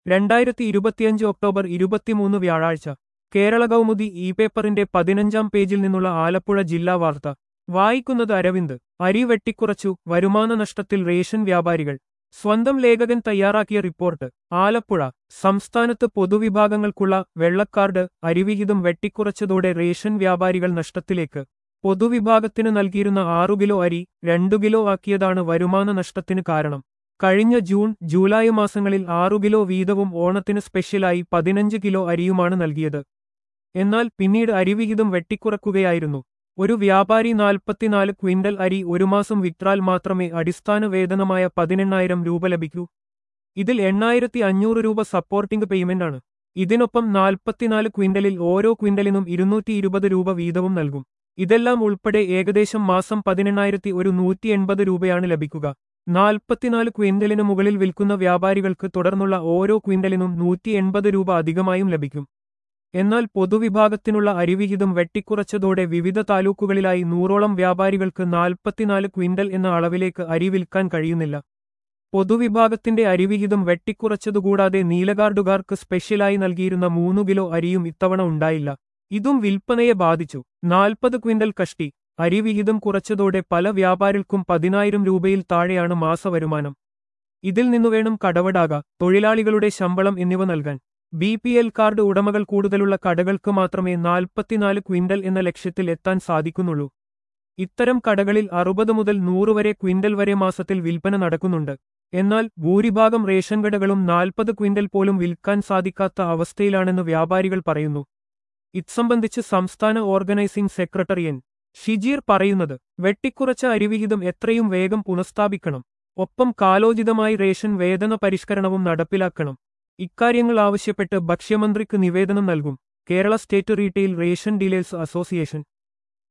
രണ്ടായിരത്തി ഇരുപത്തിയഞ്ച് ഒക്ടോബർ ഇരുപത്തിമൂന്ന് വ്യാഴാഴ്ച കേരള കൗമുദി ഇ പേപ്പറിന്റെ പതിനഞ്ചാം പേജിൽ നിന്നുള്ള ആലപ്പുഴ ജില്ലാ വാർത്ത വായിക്കുന്നത് അരവിന്ദ് അരി വെട്ടിക്കുറച്ചു വരുമാന നഷ്ടത്തിൽ റേഷൻ വ്യാപാരികൾ സ്വന്തം ലേഖകൻ തയ്യാറാക്കിയ റിപ്പോർട്ട് ആലപ്പുഴ സംസ്ഥാനത്ത് പൊതുവിഭാഗങ്ങൾക്കുള്ള വെള്ളക്കാർഡ് അരിവിഹിതം വെട്ടിക്കുറച്ചതോടെ റേഷൻ വ്യാപാരികൾ നഷ്ടത്തിലേക്ക് പൊതുവിഭാഗത്തിന് നൽകിയിരുന്ന ആറു കിലോ അരി രണ്ടു കിലോ ആക്കിയതാണ് വരുമാന നഷ്ടത്തിന് കാരണം കഴിഞ്ഞ ജൂൺ ജൂലൈ മാസങ്ങളിൽ ആറു കിലോ വീതവും ഓണത്തിന് സ്പെഷ്യലായി പതിനഞ്ച് കിലോ അരിയുമാണ് നൽകിയത് എന്നാൽ പിന്നീട് അരിവിഹിതം വെട്ടിക്കുറക്കുകയായിരുന്നു ഒരു വ്യാപാരി നാൽപ്പത്തിനാല് ക്വിന്റൽ അരി ഒരു മാസം വിറ്റാൽ മാത്രമേ അടിസ്ഥാന വേതനമായ പതിനെണ്ണായിരം രൂപ ലഭിക്കൂ ഇതിൽ എണ്ണായിരത്തി അഞ്ഞൂറ് രൂപ സപ്പോർട്ടിംഗ് പേയ്മെന്റാണ് ഇതിനൊപ്പം നാൽപ്പത്തിനാല് ക്വിന്റലിൽ ഓരോ ക്വിന്റലിനും ഇരുന്നൂറ്റി ഇരുപത് രൂപ വീതവും നൽകും ഇതെല്ലാം ഉൾപ്പെടെ ഏകദേശം മാസം പതിനെണ്ണായിരത്തി ഒരു നൂറ്റി എൺപത് രൂപയാണ് ലഭിക്കുക നാൽപ്പത്തിനാല് ക്വിന്റലിന് മുകളിൽ വിൽക്കുന്ന വ്യാപാരികൾക്ക് തുടർന്നുള്ള ഓരോ ക്വിന്റലിനും നൂറ്റി എൺപത് രൂപ അധികമായും ലഭിക്കും എന്നാൽ പൊതുവിഭാഗത്തിനുള്ള അരിവിഹിതം വെട്ടിക്കുറച്ചതോടെ വിവിധ താലൂക്കുകളിലായി നൂറോളം വ്യാപാരികൾക്ക് നാൽപ്പത്തിനാല് ക്വിന്റൽ എന്ന അളവിലേക്ക് അരി വിൽക്കാൻ കഴിയുന്നില്ല പൊതുവിഭാഗത്തിന്റെ അരിവിഹിതം വെട്ടിക്കുറച്ചതുകൂടാതെ നീലകാർഡുകാർക്ക് സ്പെഷ്യലായി നൽകിയിരുന്ന മൂന്നു കിലോ അരിയും ഇത്തവണ ഉണ്ടായില്ല ഇതും വിൽപ്പനയെ ബാധിച്ചു നാൽപ്പത് ക്വിന്റൽ കഷ്ടി അരിവിഹിതം കുറച്ചതോടെ പല വ്യാപാരികൾക്കും പതിനായിരം രൂപയിൽ താഴെയാണ് മാസവരുമാനം ഇതിൽ നിന്നുവേണം കടവടാക തൊഴിലാളികളുടെ ശമ്പളം എന്നിവ നൽകാൻ ബി പി എൽ കാർഡ് ഉടമകൾ കൂടുതലുള്ള കടകൾക്ക് മാത്രമേ നാൽപ്പത്തിനാല് ക്വിന്റൽ എന്ന ലക്ഷ്യത്തിൽ എത്താൻ സാധിക്കുന്നുള്ളൂ ഇത്തരം കടകളിൽ അറുപത് മുതൽ നൂറ് വരെ ക്വിന്റൽ വരെ മാസത്തിൽ വിൽപ്പന നടക്കുന്നുണ്ട് എന്നാൽ ഭൂരിഭാഗം റേഷൻ കടകളും നാൽപ്പത് ക്വിന്റൽ പോലും വിൽക്കാൻ സാധിക്കാത്ത അവസ്ഥയിലാണെന്ന് വ്യാപാരികൾ പറയുന്നു ഇത്സംബന്ധിച്ച് സംസ്ഥാന ഓർഗനൈസിംഗ് സെക്രട്ടറി എൻ ഷിജീർ പറയുന്നത് വെട്ടിക്കുറച്ച അരിവിഹിതം എത്രയും വേഗം പുനഃസ്ഥാപിക്കണം ഒപ്പം കാലോചിതമായി റേഷൻ വേതന പരിഷ്കരണവും നടപ്പിലാക്കണം ഇക്കാര്യങ്ങൾ ആവശ്യപ്പെട്ട് ഭക്ഷ്യമന്ത്രിക്ക് നിവേദനം നൽകും Kerala state retail ration dealers association